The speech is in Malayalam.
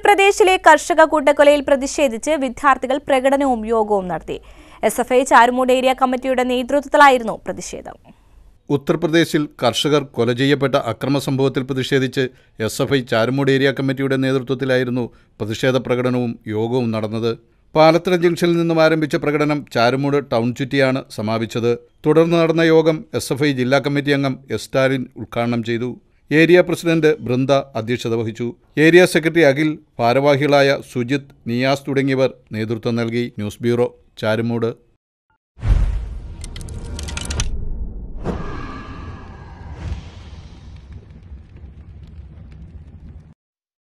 ഉത്തർപ്രദേശിലെ കർഷക കൂട്ടക്കൊലയിൽ പ്രതിഷേധിച്ച് വിദ്യാർത്ഥികൾ പ്രകടനവും യോഗവും നടത്തി S F I Charummood area കമ്മിറ്റിയുടെ നേതൃത്വത്തിലായിരുന്നു പ്രതിഷേധം ഉത്തർപ്രദേശിൽ കർഷകർ കൊല ചെയ്യപ്പെട്ട അക്രമ സംഭവത്തിൽ പ്രതിഷേധിച്ച് S F I Charummood area കമ്മിറ്റിയുടെ നേതൃത്വത്തിലായിരുന്നു പ്രതിഷേധ പ്രകടനവും യോഗവും നടന്നത് പാലത്തറ ജംഗ്ഷനിൽ നിന്നും ആരംഭിച്ച പ്രകടനം ചാരുമൂട് ടൗൺ ചുറ്റിയാണ് സമാപിച്ചത് തുടർന്ന് നടന്ന യോഗം എസ് എഫ് ഐ ജില്ലാ കമ്മിറ്റി അംഗം എസ് സ്റ്റാലിൻ ഉദ്ഘാടനം ചെയ്തു ഏരിയ പ്രസിഡന്റ് ബൃന്ദ അധ്യക്ഷത വഹിച്ചു ഏരിയ സെക്രട്ടറി അഖിൽ ഭാരവാഹികളായ സുജിത് നിയാസ് തുടങ്ങിയവർ നേതൃത്വം നൽകി ന്യൂസ് ബ്യൂറോ ചാരുമൂട്